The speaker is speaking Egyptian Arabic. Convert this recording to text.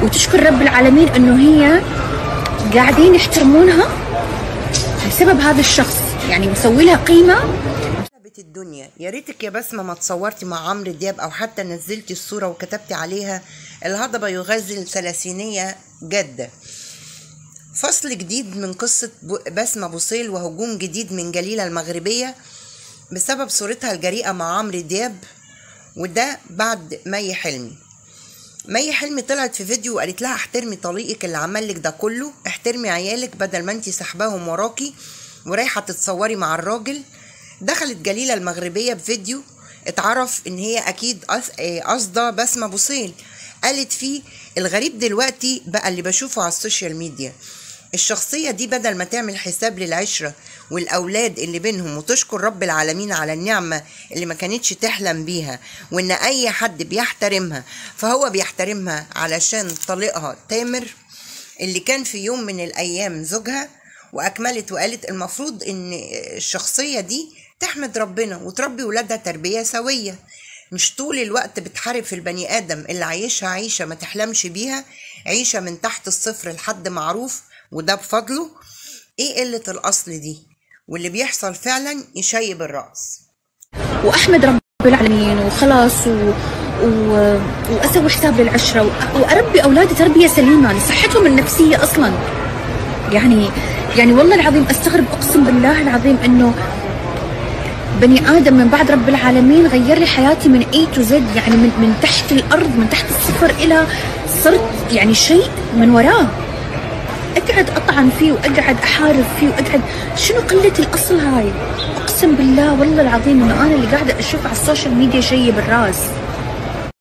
وتشكر رب العالمين انه هي قاعدين يحترمونها بسبب هذا الشخص يعني مسوي لها قيمه قلبت الدنيا يا ريتك يا بسمة ما تصورتي مع عمرو دياب او حتى نزلتي الصورة وكتبتي عليها الهضبة يغزل ثلاثينية جدة فصل جديد من قصة ب- بسمة بوصيل وهجوم جديد من جليلة المغربية بسبب صورتها الجريئة مع عمرو دياب وده بعد مي حلمي مي حلمي طلعت في فيديو وقالت لها احترمي طليقك اللي عمل لك ده كله احترمي عيالك بدل ما انتي سحباهم وراكي ورايحه تتصوري مع الراجل دخلت جليله المغربيه بفيديو اتعرف ان هي اكيد قص- آه، قصده بسمه بوصيل قالت فيه الغريب دلوقتي بقى اللي بشوفه على السوشيال ميديا الشخصية دي بدل ما تعمل حساب للعشرة والأولاد اللي بينهم وتشكر رب العالمين على النعمة اللي ما كانتش تحلم بيها وإن أي حد بيحترمها فهو بيحترمها علشان طليقها تامر اللي كان في يوم من الأيام زوجها وأكملت وقالت المفروض إن الشخصية دي تحمد ربنا وتربي ولادها تربية سوية مش طول الوقت بتحارب في البني آدم اللي عايشها عيشة ما تحلمش بيها عيشة من تحت الصفر لحد معروف وده بفضله ايه قلة الأصل دي واللي بيحصل فعلا يشيب الرأس واحمد رب العالمين وخلاص و... و... واسوي حساب للعشره و... واربي اولادي تربيه سليمه لصحتهم النفسيه اصلا يعني يعني والله العظيم استغرب اقسم بالله العظيم انه بني ادم من بعد رب العالمين غير لي حياتي من اي تو زد يعني من من تحت الارض من تحت الصفر الى صرت يعني شيء من وراه اقعد اطعن فيه واقعد احارب فيه واقعد شنو قله الاصل هاي اقسم بالله والله العظيم انه انا اللي قاعده اشوف على السوشيال ميديا شيء بالراس